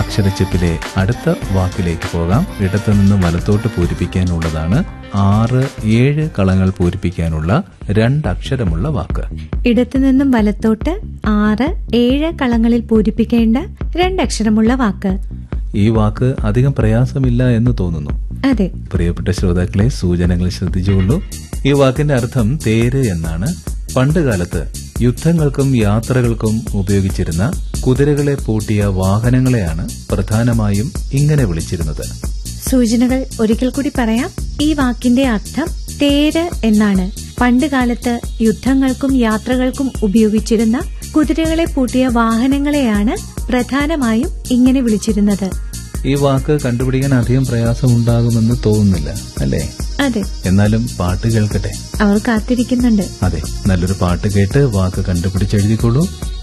അക്ഷരച്ചെപ്പിലെ അടുത്ത വാക്കിലേക്ക് പോകാം ഇടത്തു നിന്ന് വലത്തോട്ട് പൂരിപ്പിക്കാനുള്ളതാണ് ആറ് ഏഴ് കളങ്ങൾ പൂരിപ്പിക്കാനുള്ള രണ്ടക്ഷരമുള്ള വാക്ക് ഇടത്തുനിന്നും വലത്തോട്ട് ആറ് ഏഴ് കളങ്ങളിൽ പൂരിപ്പിക്കേണ്ട രണ്ടക്ഷരമുള്ള വാക്ക് ഈ വാക്ക് അധികം പ്രയാസമില്ല എന്ന് തോന്നുന്നു അതെ പ്രിയപ്പെട്ട ശ്രോതാക്കളെ സൂചനകൾ ശ്രദ്ധിച്ചുകൊള്ളൂ ഈ വാക്കിന്റെ അർത്ഥം തേര് എന്നാണ് പണ്ടുകാലത്ത് യുദ്ധങ്ങൾക്കും യാത്രകൾക്കും ഉപയോഗിച്ചിരുന്ന കുതിരകളെ പൂട്ടിയ വാഹനങ്ങളെയാണ് പ്രധാനമായും ഇങ്ങനെ വിളിച്ചിരുന്നത് സൂചനകൾ ഒരിക്കൽ കൂടി പറയാം ഈ വാക്കിന്റെ അർത്ഥം തേര് എന്നാണ് പണ്ടുകാലത്ത് യുദ്ധങ്ങൾക്കും യാത്രകൾക്കും ഉപയോഗിച്ചിരുന്ന കുതിരകളെ പൂട്ടിയ വാഹനങ്ങളെയാണ് പ്രധാനമായും ഇങ്ങനെ വിളിച്ചിരുന്നത് ഈ വാക്ക് കണ്ടുപിടിക്കാൻ അധികം പ്രയാസമുണ്ടാകുമെന്ന് തോന്നുന്നില്ല അല്ലേ അതെ എന്നാലും പാട്ട് കേൾക്കട്ടെ അവർ കാത്തിരിക്കുന്നുണ്ട് അതെ നല്ലൊരു പാട്ട് കേട്ട് വാക്ക് കണ്ടുപിടിച്ചെഴുതിക്കോളൂ